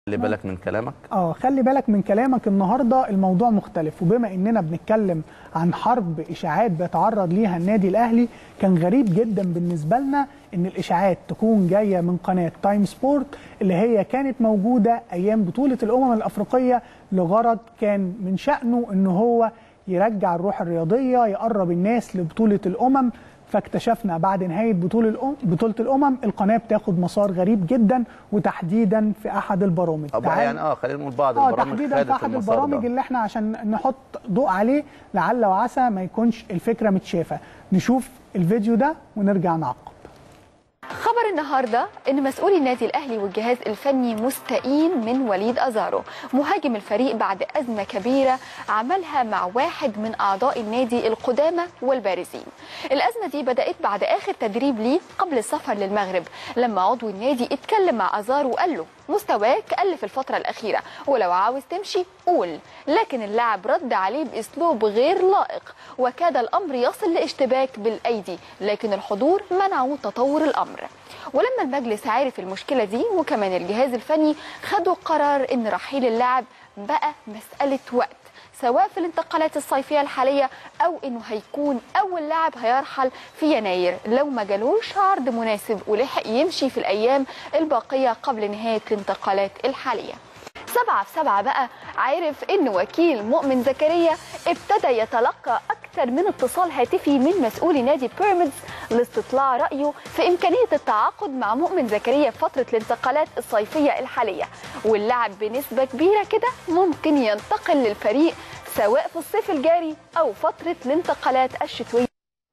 خلي بالك من كلامك اه خلي بالك من كلامك النهارده الموضوع مختلف وبما اننا بنتكلم عن حرب اشاعات بيتعرض ليها النادي الاهلي كان غريب جدا بالنسبه لنا ان الاشاعات تكون جايه من قناه تايم سبورت اللي هي كانت موجوده ايام بطوله الامم الافريقيه لغرض كان من شانه ان هو يرجع الروح الرياضيه يقرب الناس لبطوله الامم فاكتشفنا بعد نهايه بطوله الأم بطوله الامم القناه بتاخد مسار غريب جدا وتحديدا في احد البرامج أو بقى يعني اه خلينا نقول بعض اه البرامج تحديدا خدت في احد المسار البرامج ده. اللي احنا عشان نحط ضوء عليه لعل وعسى ما يكونش الفكره متشافه نشوف الفيديو ده ونرجع نعقب خبر النهارده ان مسؤولي النادي الاهلي والجهاز الفني مستائين من وليد ازارو مهاجم الفريق بعد ازمه كبيره عملها مع واحد من اعضاء النادي القدامى والبارزين الازمه دي بدات بعد اخر تدريب ليه قبل السفر للمغرب لما عضو النادي اتكلم مع ازارو وقال له مستواك قل في الفتره الاخيره ولو عاوز تمشي قول لكن اللاعب رد عليه باسلوب غير لائق وكاد الامر يصل لاشتباك بالايدي لكن الحضور منعوا تطور الامر ولما المجلس عرف المشكله دي وكمان الجهاز الفني خدوا قرار ان رحيل اللاعب بقى مساله وقت سواء في الانتقالات الصيفيه الحاليه او انه هيكون اول لاعب هيرحل في يناير لو ما جالوش عرض مناسب ولحق يمشي في الايام الباقيه قبل نهايه الانتقالات الحاليه سبعة في سبعة بقى عرف ان وكيل مؤمن زكريا ابتدى يتلقى اكثر من اتصال هاتفي من مسؤولي نادي بيراميدز لاستطلاع رايه في امكانيه التعاقد مع مؤمن زكريا في فتره الانتقالات الصيفيه الحاليه واللاعب بنسبه كبيره كده ممكن ينتقل للفريق سواء في الصيف الجاري او فتره الانتقالات الشتويه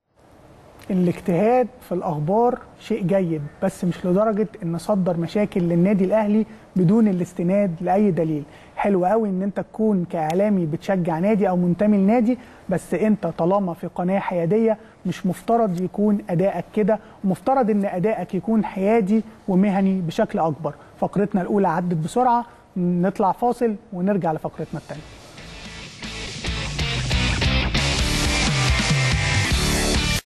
الاجتهاد في الاخبار شيء جيد بس مش لدرجه ان صدر مشاكل للنادي الاهلي بدون الاستناد لاي دليل حلو قوي ان انت تكون كاعلامي بتشجع نادي او منتمي لنادي بس انت طالما في قناه حياديه مش مفترض يكون ادائك كده ومفترض ان ادائك يكون حيادي ومهني بشكل اكبر فقرتنا الاولى عدت بسرعه نطلع فاصل ونرجع لفقرتنا الثانيه